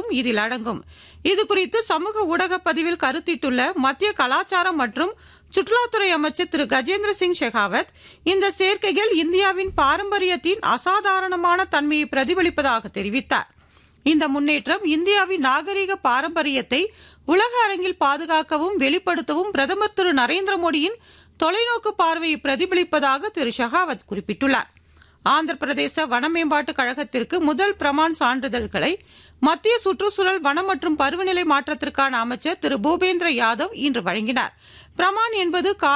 சேர்க்கைகளும் இதில் அடங்கும் இதுகுறித்து சமூக ஊடக பதிவில் கருத்திட்டுள்ள மத்திய கலாச்சாரம் மற்றும் சுற்றுலாத்துறை அமைச்சர் திரு கஜேந்திர சிங் ஷெகாவத் இந்த சேர்க்கைகள் இந்தியாவின் பாரம்பரியத்தின் அசாதாரணமான தன்மையை பிரதிபலிப்பதாக தெரிவித்தார் இந்த முன்னேற்றம் இந்தியாவின் நாகரிக பாரம்பரியத்தை உலக அரங்கில் பாதுகாக்கவும் வெளிப்படுத்தவும் பிரதமர் திரு நரேந்திர மோடியின் தொலைநோக்கு பார்வையை பிரதிபலிப்பதாக திரு ஷெகாவத் குறிப்பிட்டுள்ளார் ஆந்திர பிரதேச வன மேம்பாட்டு கழகத்திற்கு முதல் பிரமான் சான்றிதழ்களை மத்திய சுற்றுச்சூழல் வனம் மற்றும் பருவநிலை மாற்றத்திற்கான அமைச்சர் திரு பூபேந்திர யாதவ் இன்று வழங்கினார் பிரமான் என்பது